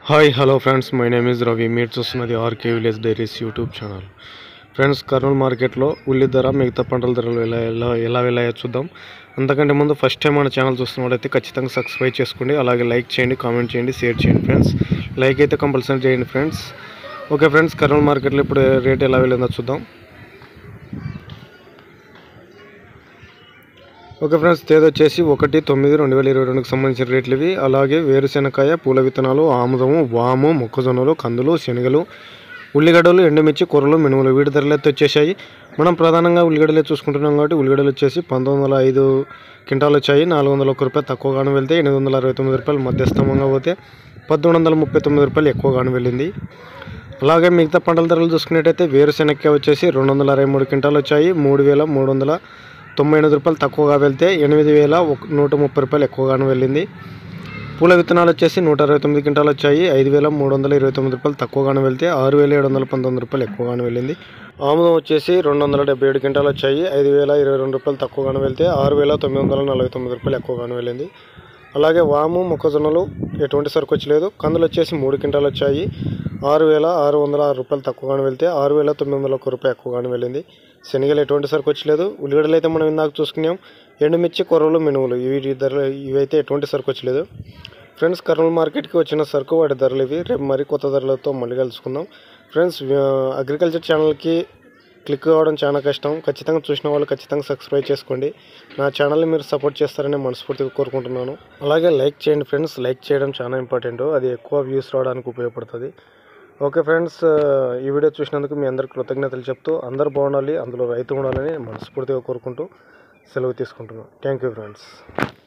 hi hello friends my name is Ravi మీరు చూస్తున్నది RK village diaries YouTube channel friends Kurnool మార్కెట్లో ఉల్లి ధర మిగతా పంటల ధరలు ఎలా ఎలా ఎలా వెళ్ళాయో చూద్దాం అంతకంటే ముందు ఫస్ట్ టైం మన ఛానల్ చూస్తున్నట్టయితే ఖచ్చితంగా సబ్స్క్రైబ్ చేసుకోండి అలాగే లైక్ చేయండి కామెంట్ చేయండి షేర్ చేయండి ఫ్రెండ్స్ లైక్ అయితే కంపల్సరీ చేయండి ఫ్రెండ్స్ ఓకే ఫ్రెండ్స్ కర్నూలు మార్కెట్లో ఇప్పుడు రేట్ ఎలా వెళ్ళిందో చూద్దాం ఓకే ఫ్రెండ్స్ తేదీ వచ్చేసి ఒకటి తొమ్మిది రెండు వేల ఇరవై రెండుకి సంబంధించిన రేట్లు ఇవి అలాగే వేరుశెనకాయ పూల విత్తనాలు ఆముదము వాము మొక్కజొన్నలు కందులు శనగలు ఉల్లిగడ్డలు ఎండుమిర్చి కూరలు మినుములు వీటి ధరలు అయితే వచ్చేసాయి మనం ప్రధానంగా ఉల్లిగడ్డలే చూసుకుంటున్నాం కాబట్టి ఉల్లిగడ్డలు వచ్చేసి పంతొమ్మిది వందల ఐదు క్వింటాలు వచ్చాయి నాలుగు వందల ఒక్క రూపాయలు తక్కువగానే వెళ్తే ఎనిమిది వందల అరవై తొమ్మిది రూపాయలు మధ్యస్థమంగా పోతే పద్దెనిమిది వందల ముప్పై తొమ్మిది రూపాయలు ఎక్కువగానే వెళ్ళింది అలాగే మిగతా పంటల ధరలు చూసుకున్నట్టయితే వేరుశెనక్కాయ వచ్చేసి రెండు వందల అరవై మూడు క్వింటాలు వచ్చాయి మూడు వేల మూడు వందల తొంభై ఎనిమిది రూపాయలు తక్కువగా వెళ్తే ఎనిమిది వేల ఒక నూట ముప్పై రూపాయలు ఎక్కువగానే వెళ్ళింది పూల విత్తనాలు వచ్చేసి నూట అరవై తొమ్మిది క్వింటాలు వచ్చాయి ఐదు వేల మూడు వందల ఇరవై తొమ్మిది రూపాయలు తక్కువగానే వెళ్తే ఆరు వేల ఏడు వందల పంతొమ్మిది రూపాయలు ఎక్కువగానే వెళ్ళింది ఆముదం వచ్చేసి రెండు వందల డెబ్బై ఏడు క్వింటాలు వచ్చాయి ఐదు వేల ఇరవై రెండు రూపాయలు తక్కువగానే వెళ్తే ఆరు వేల తొమ్మిది వందల నలభై తొమ్మిది రూపాయలు ఎక్కువగానే వెళ్ళింది అలాగే వాము మొక్కజొన్నలు ఎటువంటి సరుకు వచ్చలేదు కందులు వచ్చేసి మూడు క్వింటాలు వచ్చాయి ఆరు వేల ఆరు వందల ఆరు రూపాయలు తక్కువగానే వెళ్తే ఆరు వేల తొమ్మిది వందల ఒక్క రూపాయి ఎక్కువగానే వెళ్ళింది శనగలు ఎటువంటి సరుకు వచ్చలేదు ఉల్లిగడ్డలు అయితే మనం ఇందాక చూసుకున్నాం ఎండుమిర్చి కొర్రలు మినుములు ఇవి ధరలు ఇవైతే ఎటువంటి సరుకు వచ్చలేదు ఫ్రెండ్స్ కర్నూలు మార్కెట్కి వచ్చిన సరుకు వాటి ధరలు ఇవి రేపు మరి కొత్త ధరలతో మళ్ళీ కలుసుకుందాం ఫ్రెండ్స్ అగ్రికల్చర్ ఛానల్కి క్లిక్ కావడం చాలా కష్టం ఖచ్చితంగా చూసిన వాళ్ళు ఖచ్చితంగా సబ్స్క్రైబ్ చేసుకోండి నా ఛానల్ని మీరు సపోర్ట్ చేస్తారని మనస్ఫూర్తిగా కోరుకుంటున్నాను అలాగే లైక్ చేయండి ఫ్రెండ్స్ లైక్ చేయడం చాలా ఇంపార్టెంట్ అది ఎక్కువ వ్యూస్ రావడానికి ఉపయోగపడుతుంది ఓకే ఫ్రెండ్స్ ఈ వీడియో చూసినందుకు మీ అందరికి కృతజ్ఞతలు చెప్తూ అందరు బాగుండాలి అందులో రైతు ఉండాలని మనస్ఫూర్తిగా కోరుకుంటూ సెలవు తీసుకుంటున్నాను థ్యాంక్ యూ ఫ్రెండ్స్